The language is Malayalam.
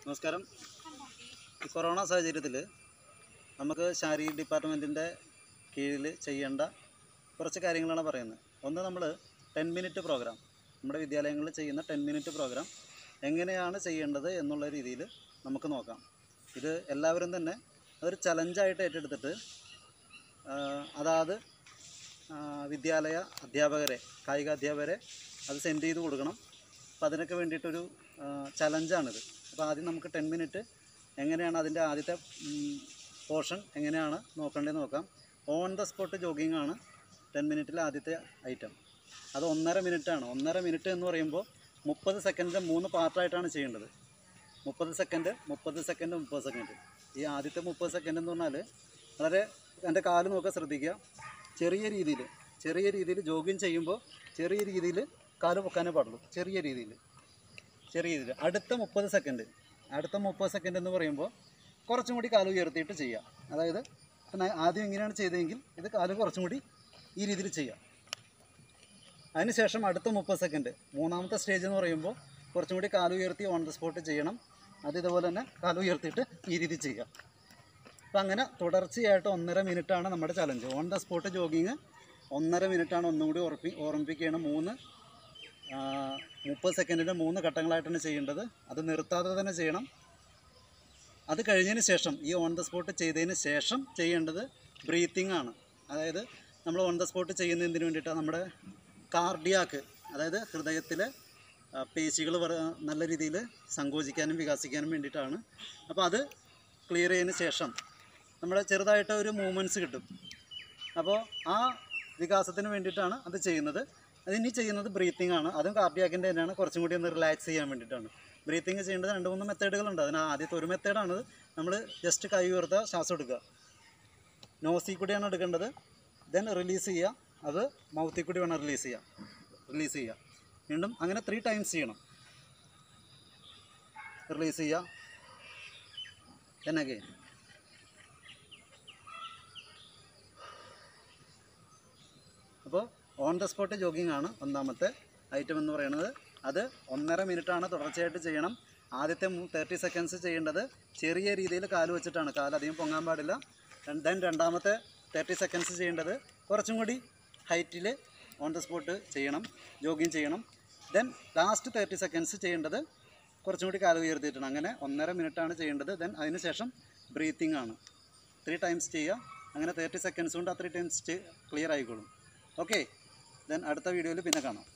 നമസ്കാരം ഈ കൊറോണ സാഹചര്യത്തിൽ നമുക്ക് ശാരീരിക ഡിപ്പാർട്ട്മെൻറ്റിൻ്റെ കീഴിൽ ചെയ്യേണ്ട കുറച്ച് കാര്യങ്ങളാണ് പറയുന്നത് ഒന്ന് നമ്മൾ ടെൻ മിനിറ്റ് പ്രോഗ്രാം നമ്മുടെ വിദ്യാലയങ്ങളിൽ ചെയ്യുന്ന ടെൻ മിനിറ്റ് പ്രോഗ്രാം എങ്ങനെയാണ് ചെയ്യേണ്ടത് എന്നുള്ള രീതിയിൽ നമുക്ക് നോക്കാം ഇത് എല്ലാവരും തന്നെ അതൊരു ചലഞ്ചായിട്ട് ഏറ്റെടുത്തിട്ട് ആ, അതാത് ആ, വിദ്യാലയ അധ്യാപകരെ കായിക അധ്യാപകരെ അത് സെൻഡ് ചെയ്ത് കൊടുക്കണം അപ്പോൾ അതിനൊക്കെ വേണ്ടിയിട്ടൊരു ചലഞ്ചാണിത് അപ്പോൾ ആദ്യം നമുക്ക് ടെൻ മിനിറ്റ് എങ്ങനെയാണ് അതിൻ്റെ ആദ്യത്തെ പോർഷൻ എങ്ങനെയാണ് നോക്കേണ്ടത് നോക്കാം ഓൺ ദ സ്പോട്ട് ജോഗിങ് ആണ് ടെൻ മിനിറ്റിലെ ആദ്യത്തെ ഐറ്റം അത് ഒന്നര മിനിറ്റാണ് ഒന്നര മിനിറ്റ് എന്ന് പറയുമ്പോൾ മുപ്പത് സെക്കൻഡിൻ്റെ മൂന്ന് പാർട്ടായിട്ടാണ് ചെയ്യേണ്ടത് മുപ്പത് സെക്കൻഡ് മുപ്പത് സെക്കൻഡ് മുപ്പത് സെക്കൻഡ് ഈ ആദ്യത്തെ മുപ്പത് സെക്കൻഡ് എന്ന് പറഞ്ഞാൽ വളരെ എൻ്റെ കാല് നോക്കാൻ ശ്രദ്ധിക്കുക ചെറിയ രീതിയിൽ ചെറിയ രീതിയിൽ ജോഗിങ് ചെയ്യുമ്പോൾ ചെറിയ രീതിയിൽ കാല് പൊക്കാനേ പാടുള്ളൂ ചെറിയ രീതിയിൽ ചെറിയ രീതിയിൽ അടുത്ത മുപ്പത് സെക്കൻഡ് അടുത്ത മുപ്പത് സെക്കൻഡ് എന്ന് പറയുമ്പോൾ കുറച്ചും കൂടി കാല് ഉയർത്തിയിട്ട് ചെയ്യാം അതായത് ഇപ്പം ഞാൻ ആദ്യം ഇങ്ങനെയാണ് ചെയ്തതെങ്കിൽ ഇത് കാല് കുറച്ചും കൂടി ഈ രീതിയിൽ ചെയ്യാം അതിനുശേഷം അടുത്ത മുപ്പത് സെക്കൻഡ് മൂന്നാമത്തെ സ്റ്റേജ് എന്ന് പറയുമ്പോൾ കുറച്ചും കൂടി കാല് ഉയർത്തി ഓൺ ദ സ്പോട്ട് ചെയ്യണം അത് ഇതുപോലെ തന്നെ കാല് ഉയർത്തിയിട്ട് ഈ രീതി ചെയ്യാം അപ്പം അങ്ങനെ തുടർച്ചയായിട്ട് ഒന്നര മിനിറ്റാണ് നമ്മുടെ challenge on the spot jogging ഒന്നര മിനിറ്റാണ് ഒന്നും കൂടി ഉറപ്പി ഓർമ്മിപ്പിക്കുകയാണ് മൂന്ന് ആ, മുപ്പത് സെക്കൻഡിൻ്റെ മൂന്ന് ഘട്ടങ്ങളായിട്ടാണ് ചെയ്യേണ്ടത് അത് നിർത്താതെ തന്നെ ചെയ്യണം അത് കഴിഞ്ഞതിന് ശേഷം ഈ ഓൺ ദ സ്പോട്ട് ചെയ്തതിന് ശേഷം ചെയ്യേണ്ടത് ബ്രീത്തിങ് ആണ് അതായത് നമ്മൾ ഓൺ ദ സ്പോട്ട് ചെയ്യുന്നതിന് വേണ്ടിയിട്ടാണ് നമ്മുടെ കാർഡിയാക്ക് അതായത് ഹൃദയത്തിലെ പേശികൾ നല്ല രീതിയിൽ സങ്കോചിക്കാനും വികസിക്കാനും വേണ്ടിയിട്ടാണ് അപ്പോൾ അത് ക്ലിയർ ചെയ്തതിന് ശേഷം നമ്മൾ ചെറുതായിട്ട് ഒരു മൂവ്മെൻറ്റ്സ് കിട്ടും അപ്പോൾ ആ വികാസത്തിന് വേണ്ടിയിട്ടാണ് അത് ചെയ്യുന്നത് അതിനി ചെയ്യുന്നത് ബ്രീത്തിങ് ആണ് അതും കാർഡിയാക്കിൻ്റെ തന്നെയാണ് കുറച്ചും കൂടി ഒന്ന് റിലാക്സ് ചെയ്യാൻ വേണ്ടിയിട്ടാണ് ബ്രീത്തിങ് ചെയ്യേണ്ടത് രണ്ട് മൂന്ന് മെത്തേഡുകളുണ്ട് അതിന് ആദ്യത്തെ ഒരു മെത്തേഡാണ് നമ്മൾ ജസ്റ്റ് കൈ ഉയർത്തുക ശ്വാസം എടുക്കുക നോസിൽ കൂടിയാണ് എടുക്കേണ്ടത് ദെൻ റിലീസ് ചെയ്യുക അത് മൗത്തിൽ കൂടി വേണം റിലീസ് ചെയ്യാം റിലീസ് ചെയ്യുക വീണ്ടും അങ്ങനെ ത്രീ ടൈംസ് ചെയ്യണം റിലീസ് ചെയ്യുക then again അപ്പോൾ ഓൺ ദ സ്പോട്ട് ജോഗിങ് ആണ് ഒന്നാമത്തെ ഐറ്റം എന്ന് പറയുന്നത് അത് ഒന്നര മിനിറ്റാണ് തുടർച്ചയായിട്ട് ചെയ്യണം ആദ്യത്തെ തേർട്ടി സെക്കൻഡ്സ് ചെയ്യേണ്ടത് ചെറിയ രീതിയിൽ കാല് വെച്ചിട്ടാണ് കാല് അധികം പൊങ്ങാൻ പാടില്ല ദെൻ രണ്ടാമത്തെ തേർട്ടി സെക്കൻഡ്സ് ചെയ്യേണ്ടത് കുറച്ചും കൂടി ഹൈറ്റിൽ ഓൺ ദ സ്പോട്ട് ചെയ്യണം ജോഗിങ് ചെയ്യണം ദെൻ ലാസ്റ്റ് തേർട്ടി സെക്കൻഡ്സ് ചെയ്യേണ്ടത് കുറച്ചും കൂടി കാല് ഉയർത്തിയിട്ടാണ് അങ്ങനെ ഒന്നര മിനിറ്റാണ് ചെയ്യേണ്ടത് ദെൻ അതിന് ശേഷം ബ്രീത്തിങ് ആണ് ത്രീ ടൈംസ് ചെയ്യുക അങ്ങനെ തേർട്ടി സെക്കൻഡ്സ് കൊണ്ട് ആ ത്രീ ടൈംസ് ക്ലിയർ ആയിക്കോളും ഓക്കെ ദെൻ അടുത്ത വീഡിയോയിൽ പിന്നെ കാണാം